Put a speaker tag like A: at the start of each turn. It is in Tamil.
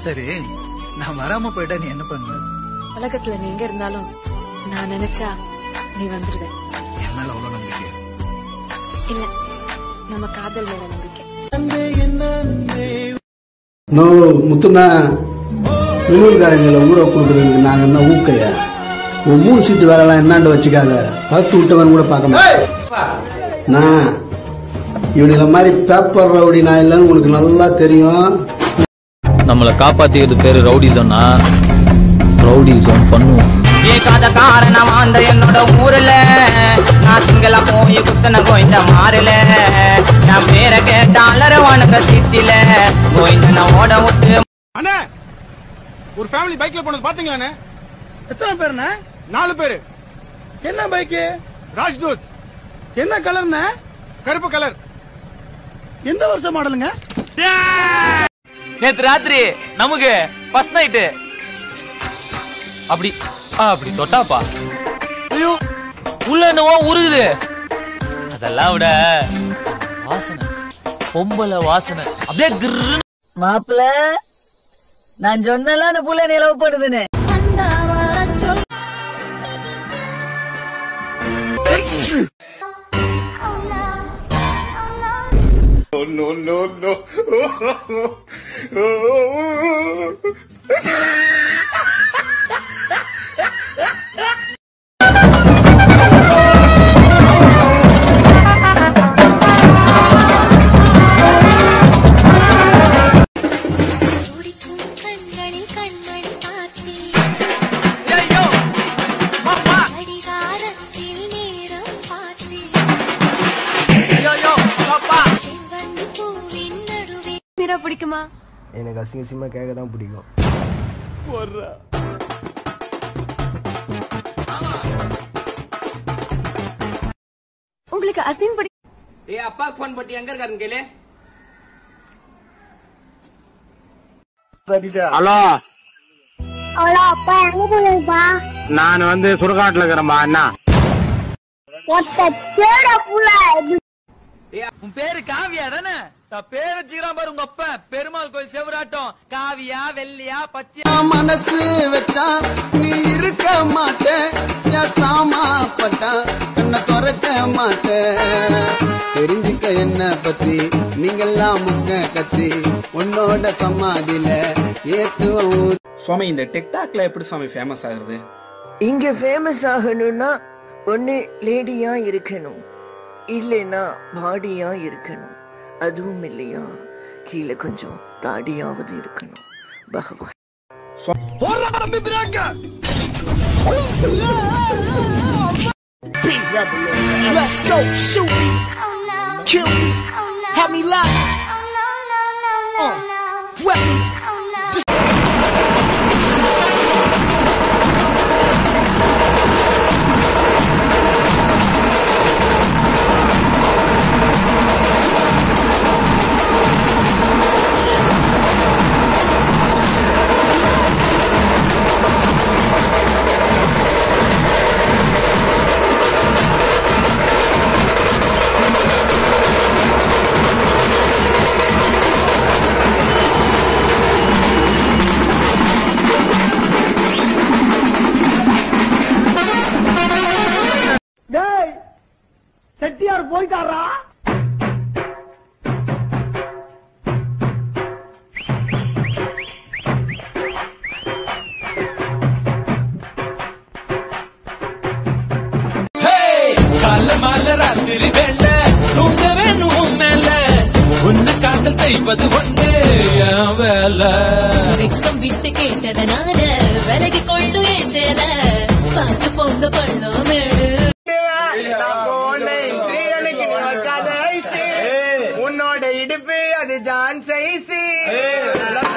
A: சரி நான் வராம போயிட்டா நீ என்ன பண்ணுவ
B: உலகத்துல நீ எங்க இருந்தாலும் நான் நினைச்சா நீ வந்துருவ
A: என் மேல அவ்வளவு நம்பிக்கை
B: இல்ல நம்ம காதல் மேல நம்பிக்கை
C: நோ முத்துனா வெளியூர்காரங்களை ஊரை கொடுக்குறதுக்கு நாங்க என்ன ஊக்கையா ஒரு மூணு சீட்டு வேலைலாம் என்னாண்டு வச்சுக்காத பத்து விட்டவன் கூட பார்க்க மாட்டேன் நான் இவனுல மாதிரி பேப்பர் ரவுடி நான் இல்லைன்னு உனக்கு நல்லா தெரியும்
D: நம்மளை காப்பாத்திக்கிறது பேரு ரவுடிசம்னா ரவுடிசம் பண்ணுவோம்
E: ஏகாத காரணம் அந்த என்னோட ஊர்ல நான் சிங்கள போய் குத்தன கோய்ந்த மாறல என் பேரை கேட்டாலர உனக்கு சித்தில கோய்ந்தன ஓட விட்டு
F: அண்ணே ஒரு ஃபேமிலி பைக்ல போனது பாத்தீங்களாண்ணே
G: எத்தனை பேருண்ணே
F: நாலு பேரு
G: என்ன பைக்கு
F: ராஜ்தூத்
G: என்ன கலர்ண்ணே
F: கருப்பு கலர்
G: எந்த வருஷம் மாடலுங்க
D: நேத்து ராத்திரி நமக்கு ஃபர்ஸ்ட் நைட்டு அப்படி ஆ, அப்படி தொட்டாப்பா ஐயோ உள்ள என்னவோ உருகுது அதெல்லாம் விட வாசனை பொம்பளை வாசனை அப்படியே கிர்ரு
H: மாப்பிள நான் சொன்னல அந்த புள்ள நிலவப்படுதுன்னு
I: கண்களில் கண்மணி பார்த்தே
E: ஐயோ மாமா
I: அடிகாரத்தில் நேரம் பார்த்தே
E: ஐயோ பாப்பா
I: செவ்வந்தி பூவின் நடுவே
B: மீரா பிடிக்குமா
J: எனக்கு அசிங்க அசிங்கமா கேட்க தான் பிடிக்கும்
B: உங்களுக்கு அசின் பிடி
E: ஏ அப்பா போன் போட்டு எங்க இருக்காருன்னு கேளு
F: ஹலோ
I: அவ்வளோ அப்பா எங்க போனதுப்பா
F: நான் வந்து சுடுகாட்டுல இருக்கிறேன்பா அண்ணா
I: ஒத்த தேட புள்ள
D: உன் பேரு காவியா தானே நான் பேர் வச்சுக்கிறான் பாரு உங்க அப்பா பெருமாள் கோயில் செவராட்டம் காவியா வெள்ளியா பச்சையா
C: மனசு வச்சா நீ இருக்க மாட்ட என் சாமா பட்டா கண்ணை திறக்க மாட்ட தெரிஞ்சுக்க என்ன பத்தி நீங்கெல்லாம் முக்க கத்தி உன்னோட சமாதியில ஏத்துவோம்
G: சுவாமி இந்த டிக்டாக்ல எப்படி சுவாமி ஃபேமஸ் ஆகுறது
H: இங்க ஃபேமஸ் ஆகணும்னா ஒண்ணு லேடியா இருக்கணும் இல்லைன்னா பாடியா இருக்கணும் அதுவும் இல்லையா கீழே கொஞ்சம் தாடியாவது இருக்கணும் பகவான்
E: Let's go, shoot me, kill me, have me locked, uh, weapon.
G: டேய் செட்டியார் போயிட்டாரா
D: கால மால ராத்திரி வேண்ட தூங்க வேணும் மேல உன்னை காதல் செய்வது ஒண்ணு என் வேலை
H: வெக்கம் விட்டு கேட்டதனால விலகி கொண்டு ஏன் சேல பார்த்து பொங்க பண்ணோம் மேடு
E: உன்னோட இடுப்பு அது ஜான் சைஸ்